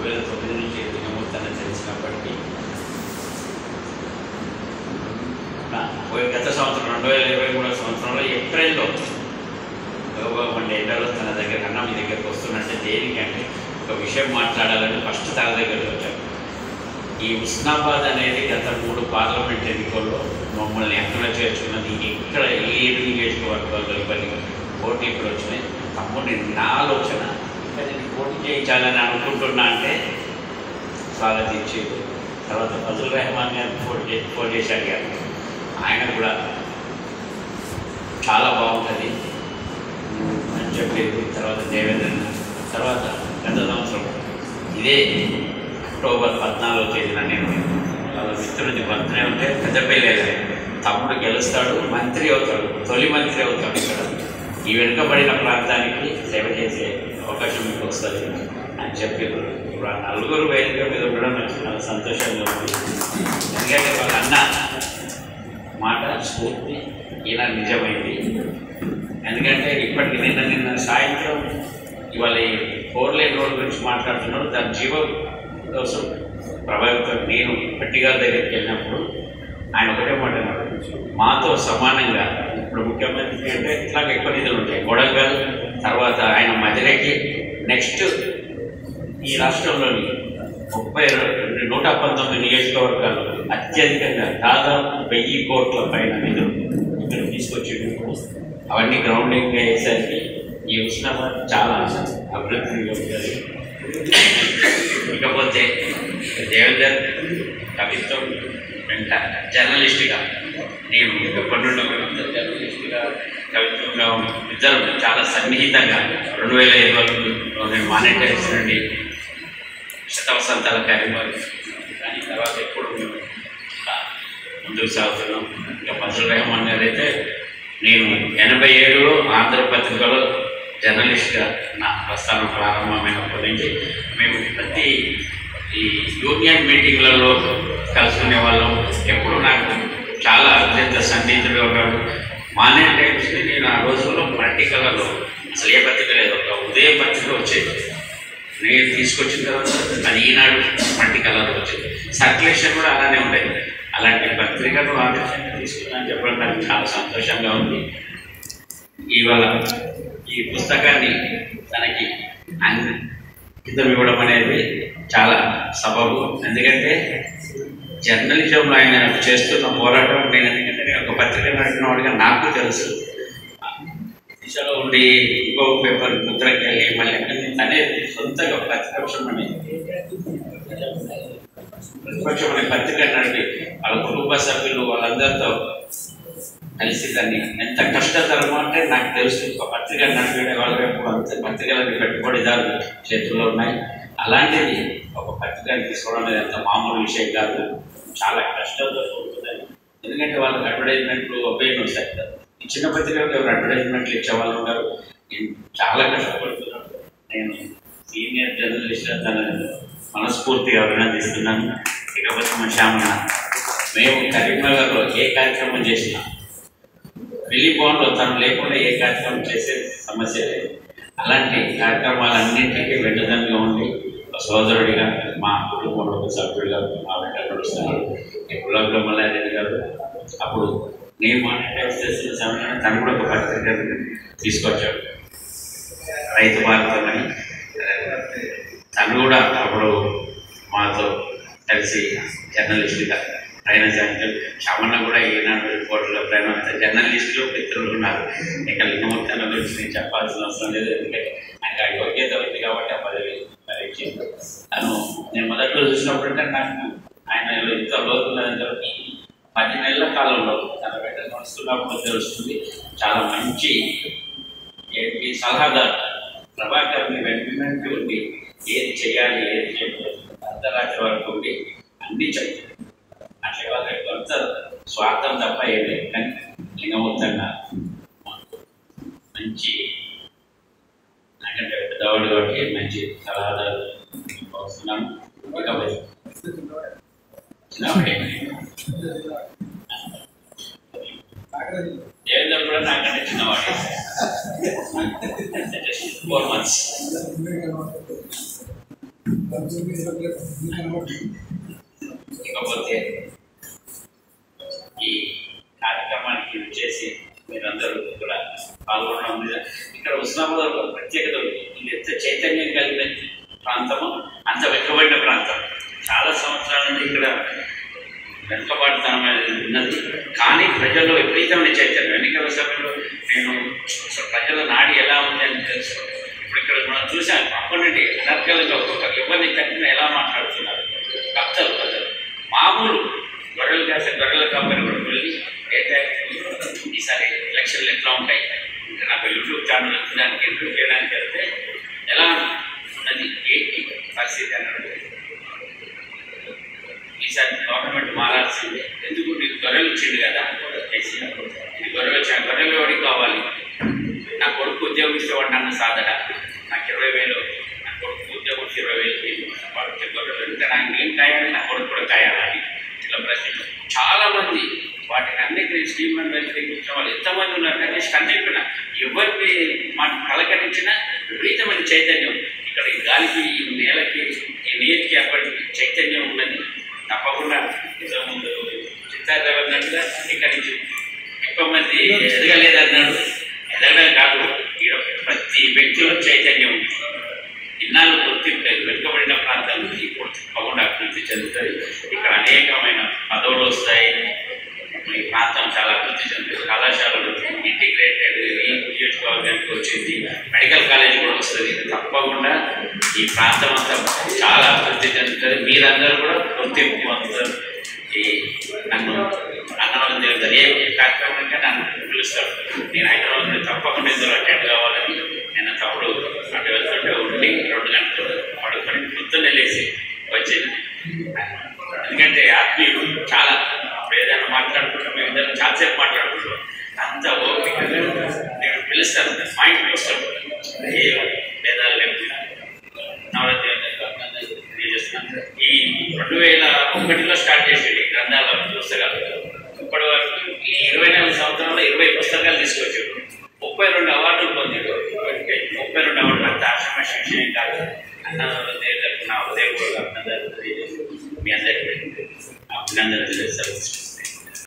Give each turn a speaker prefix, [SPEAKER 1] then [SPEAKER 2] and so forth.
[SPEAKER 1] వేల తొమ్మిది నుంచి లింగమూర్తి తెలిసినప్పటికీ నా పోయి గత సంవత్సరం రెండు వేల ఇరవై మూడో సంవత్సరంలో ఏప్రిల్లో వన్ ఎండలో తన దగ్గర అన్న మీ దగ్గరికి వస్తున్నట్టే దేనికంటే ఒక విషయం మాట్లాడాలని ఫస్ట్ తన దగ్గరికి వచ్చాను ఈ ఉస్నాబాద్ అనేది గత మూడు పార్లమెంట్ ఎన్నికల్లో మమ్మల్ని ఎక్కడ చేర్చుకున్నది ఇక్కడ ఏడు నియోజకవర్గాల్లో ఇవన్నీ పోటీ ఇక్కడ వచ్చినాయి తమ్ముడిని నా ఆలోచన ఇంకా నేను పోటీ చేయించాలని అనుకుంటున్నా అంటే స్వాగతించి తర్వాత ఫజుల్ రెహమాన్ గారు పోటీ చే- పోటీ చేసి అడిగారు ఆయన కూడా చాలా బాగుంటుంది అని చెప్పేది తర్వాత దేవేంద్ర తర్వాత గత సంవత్సరం ఇదే అక్టోబర్ పద్నాలుగో తేదీన నేను వాళ్ళ మిత్రుడి బర్త్డే ఉంటే పెద్దపల్లి వెళ్ళాను. తమ్ముడు గెలుస్తాడు మంత్రి అవుతాడు తొలి మంత్రి అవుతాడు ఇక్కడ ఈ వెనుకబడిన ప్రాంతానికి సేవ చేసే అవకాశం మీకు వస్తుంది అని చెప్పి ఇప్పుడు ఆ నలుగురు వేదిక మీద ఉండడం నాకు చాలా సంతోషంగా ఉంది ఎందుకంటే వాళ్ళ అన్న మాట స్ఫూర్తి ఈయన నిజమైంది ఎందుకంటే ఇప్పటికి నిన్న నిన్న సాయంత్రం ఇవాళ ఈ ఫోర్ లైన్ రోడ్ గురించి మాట్లాడుతున్నాడు దాని జీవం కోసం ప్రభావితం నేను పట్టి గారి దగ్గరికి వెళ్ళినప్పుడు ఆయన ఒకటే మాట అన్నాడు మాతో సమానంగా ఇప్పుడు ముఖ్యమంత్రి అంటే ఇట్లాగ ఎక్కువ నిధులు ఉంటాయి కొడంగల్ తర్వాత ఆయన మధ్యలోకి నెక్స్ట్ ఈ రాష్ట్రంలోని ముప్పై రెండు నూట పంతొమ్మిది నియోజకవర్గాలు అత్యధికంగా దాదాపు వెయ్యి కోట్ల పైన నిధులు ఇక్కడ తీసుకొచ్చిండు అవన్నీ గ్రౌండింగ్ అయ్యేసరికి ఈ ఉష్ణాబాద్ చాలా అభివృద్ధి ఉంటుంది ఇకపోతే దేవేందర్ కవిత్వం వెంట జర్నలిస్ట్గా నేను ఎప్పటి నుండో మేమంతా జర్నలిస్ట్గా కవిత్వంగా ఇద్దరు చాలా సన్నిహితంగా రెండు వేల ఇరవైలో నేను మానిటైజ్ నుండి శతవసంతాల కార్యక్రమాలు దాని తర్వాత ఎప్పుడు మేము ఆ, ముందుకు సాగుతున్నాం ఇంకా ఫజల్ రెహమాన్ గారు అయితే నేను ఎనభై ఏడులో ఆంధ్రపత్రికలో జర్నలిస్ట్గా నా ప్రస్థానం ప్రారంభమైనప్పటి నుంచి మేము ప్రతి ఈ యూనియన్ మీటింగ్లలో కలుసుకునే వాళ్ళం ఎప్పుడు నాకు చాలా అత్యంత సన్నిహితుడిగా ఉన్నాడు మానే టైమ్స్ని నేను ఆ రోజుల్లో పర్టికలలో అసలు ఏ పత్రిక లేదు ఒక ఉదయం పత్రిక వచ్చేది నేను తీసుకొచ్చిన తర్వాత అది ఈనాడు మట్టి కలర్ వచ్చింది సర్క్యులేషన్ కూడా అలానే ఉండేది అలాంటి పత్రికను ఆదర్శంగా తీసుకున్నాను చెప్పడం నాకు చాలా సంతోషంగా ఉంది ఇవాళ ఈ పుస్తకాన్ని తనకి అంకితం ఇవ్వడం అనేది చాలా సబబు ఎందుకంటే జర్నలిజంలో ఆయన చేస్తున్న పోరాటం నేను ఎందుకంటే నేను ఒక పత్రిక నడిపినవాడిగా నాకు తెలుసు దిశలో ఉండి ఇంకో పేపర్ ముద్రకి వెళ్ళి మళ్ళీ అక్కడి నుంచి అనేది సొంతగా ప్రతిపక్షం అనేది ప్రతిపక్షం అనే పత్రిక నడిపి వాళ్ళ కుటుంబ సభ్యులు వాళ్ళందరితో కలిసి దాన్ని ఎంత కష్టతరమో అంటే నాకు తెలుసు ఒక పత్రిక నడిపే వాళ్ళు ఎప్పుడు అంత పత్రికలకి పెట్టుబడిదారు చేతుల్లో ఉన్నాయి అలాంటిది ఒక పత్రికని తీసుకోవడం అనేది అంత మామూలు విషయం కాదు చాలా కష్టంతో కూడుకున్నది ఎందుకంటే వాళ్ళకి అడ్వర్టైజ్మెంట్లు ఉపయోగం వస్తాయి కదా ఈ చిన్న పత్రికలకు ఎవరు అడ్వర్టైజ్మెంట్లు ఇచ్చేవాళ్ళు ఉన్నారు నేను చాలా కష్టపడుతున్నాను నేను సీనియర్ జర్నలిస్ట్ తన మనస్ఫూర్తిగా అభినందిస్తున్నాను ఇకపోతే మా శ్యామన్న మేము కరీంనగర్లో ఏ కార్యక్రమం చేసినా రిలీఫ్ బాండ్లో తను లేకుండా ఏ కార్యక్రమం చేసే సమస్య లేదు అలాంటి కార్యక్రమాలన్నింటికీ వెంటదన్గా ఉండి ఒక సోదరుడిగా మా కుటుంబంలో ఒక సభ్యుడిగా మా వెంట నడుస్తున్నారు ఈ గులాబ్ మల్లారెడ్డి గారు అప్పుడు నేను మానిటైజ్ చేసిన సమయంలో తను కూడా ఒక పత్రిక తీసుకొచ్చాడు రైతు భారతం అని తను కూడా అప్పుడు మాతో కలిసి జర్నలిస్టుగా ప్రయాణ చేయాలి శ్యామన్న కూడా ఈనాడు రిపోర్టులో ప్రయాణం జర్నలిస్టులు మిత్రులు ఉన్నారు ఇక లింగమూర్తి గురించి నేను చెప్పాల్సిన అవసరం లేదు ఎందుకంటే ఆయన యోగ్యత ఉంది కాబట్టి ఆ పదవి మరి ఇచ్చింది తను నేను మొదట్లో చూసినప్పుడు అంటే నాకు ఆయన ఇంత లోతున్నదని చెప్పి పది నెలల కాలంలో తన వెంట నడుస్తున్నప్పుడు తెలుస్తుంది చాలా మంచి ఏంటి సలహాదారు ప్రభాకర్ని వెంట ఉండి ఏది చేయాలి ఏది చేయకూడదు అర్ధరాత్రి వరకు ఉండి అన్ని చెప్తారు అట్లా వాళ్ళకి కొంత స్వార్థం తప్ప ఏం లేదు కానీ లింగమూర్తంగా మంచి నాకంటే పెద్దవాడు కాబట్టి మంచి సలహాదారు వస్తున్నాను ఇక చిన్నవాడే దేవేంద్ర కూడా నాకంటే చిన్నవాడే ఫోర్ మంత్స్ ఇకపోతే ఈ కార్యక్రమానికి చేసి మీరందరూ కూడా పాల్గొనడం మీద ఇక్కడ ఉస్మానాబాద్ ఒక ప్రత్యేకత ఉంది ఇది ఎంత చైతన్యం కలిగిన ప్రాంతము అంత వెనుకబడిన ప్రాంతం చాలా సంవత్సరాల నుండి ఇక్కడ వెనుకబాటుతనం అనేది ఉన్నది కానీ ప్రజల్లో విపరీతమైన చైతన్యం ఎన్నికల సమయంలో నేను అసలు ప్రజల నాడి ఎలా ఉంది అని తెలుసు ఇప్పుడు ఇక్కడ మనం చూసాం అప్పటి నుండి అనర్గలంగా ఒక్కొక్క ఎవరిని తగ్గిన ఎలా మాట్లాడుతున్నారు భక్తలు ప్రజలు మామూలు గొర్రెలు కాసే గొర్రెల కంపెనీ కూడా వెళ్ళి ఏంటంటే ఈసారి ఎలక్షన్లు ఎట్లా ఉంటాయి ఇంకా నాకు యూట్యూబ్ ఛానల్ దానికి ఇంటర్వ్యూ చేయడానికి వెళ్తే ఎలా ఉన్నది ఏంటి పరిస్థితి అన్నాడు ఈసారి గవర్నమెంట్ మారాల్సిందే ఎందుకు నీకు గొర్రెలు ఇచ్చిండు కదా కేసీఆర్ ఇది గొర్రెలు వచ్చా గొర్రెలు ఎవరికి కావాలి నా కొడుకు ఉద్యోగం ఇచ్చేవాడు నన్ను సాధన నాకు ఇరవై వేలు నా కొడుకు ఉద్యోగం ఇచ్చి ఇరవై వేలు వాడికి గొర్రెలు ఇంకా నాకు నేను కాయాలి నా కొడుకు కూడా కాయాలని ఇట్లా ప్రశ్న చాలా మంది వాటిని అన్నిటి స్టీమ్ వెరిఫికేషన్ వాళ్ళు ఎంతమంది ఉన్నారు కానీ అన్నిటిన ఎవరిని మాట కలకరించినా విపరీతమైన చైతన్యం ఇక్కడ ఈ గాలికి ఈ నేలకి ఈ నీటికి అప్పటికి చైతన్యం ఉన్నది తప్పకుండా ఇంతకుముందు చిత్తార్థ అన్నట్టుగా ఇక్కడి నుంచి ఎక్కువ మంది ఎదగలేదన్నాడు ఎదగడం కాదు ఈడ ప్రతి వ్యక్తిలో చైతన్యం ఉంది ఇన్నాళ్ళు గుర్తింపు లేదు వెనుకబడిన ప్రాంతాల నుంచి ఇప్పుడు తప్పకుండా అభివృద్ధి చెందుతుంది ఇక్కడ అనేకమైన పదవులు వస్తాయి ఈ ప్రాంతం చాలా అభివృద్ధి చెందుతుంది కళాశాలలు ఇంటిగ్రేటెడ్ ఈ నియోజకవర్గానికి వచ్చింది మెడికల్ కాలేజ్ కూడా వస్తుంది తప్పకుండా ఈ ప్రాంతం అంతా చాలా అభివృద్ధి చెందుతుంది మీరందరూ కూడా గుర్తింపు పొందుతారు ఈ నన్ను అన్నవరం దేవుతారు ఏ కార్యక్రమానికి నన్ను పిలుస్తాడు నేను హైదరాబాద్ నుండి తప్పకుండా ఇందులో అటెండ్ కావాలని నేను తప్పుడు అటు వెళ్తుంటే ఉండి రెండు గంటలు పడుకొని పొద్దున్నే లేచి వచ్చింది ఎందుకంటే ఆత్మీయుడు చాలా ఇప్పుడు ఏదైనా మాట్లాడుకుంటాం మేము ఇద్దరం చాలాసేపు మాట్లాడుకుంటాం అంత ఓపికగా నేను పిలుస్తాను మైండ్ పిలుస్తాను ఏ భేదాలు లేకుండా నవరాత్రి తెలియజేస్తున్నాను ఈ రెండు వేల ఒకటిలో స్టార్ట్ చేసేది ఈ గ్రంథాల పుస్తకాలు ఇప్పటి వరకు ఈ ఇరవై నాలుగు సంవత్సరాల్లో ఇరవై పుస్తకాలు తీసుకొచ్చాడు ముప్పై రెండు అవార్డులు పొందాడు ఇప్పటికే ముప్పై రెండు అవార్డులు అంత ఆశ్రమ శిక్షణ కాదు అన్నదానం నా ఉదయపూర్వక అభినందనలు తెలియజేస్తూ మీ అందరికీ అభినందనలు తెలియజేస్తారు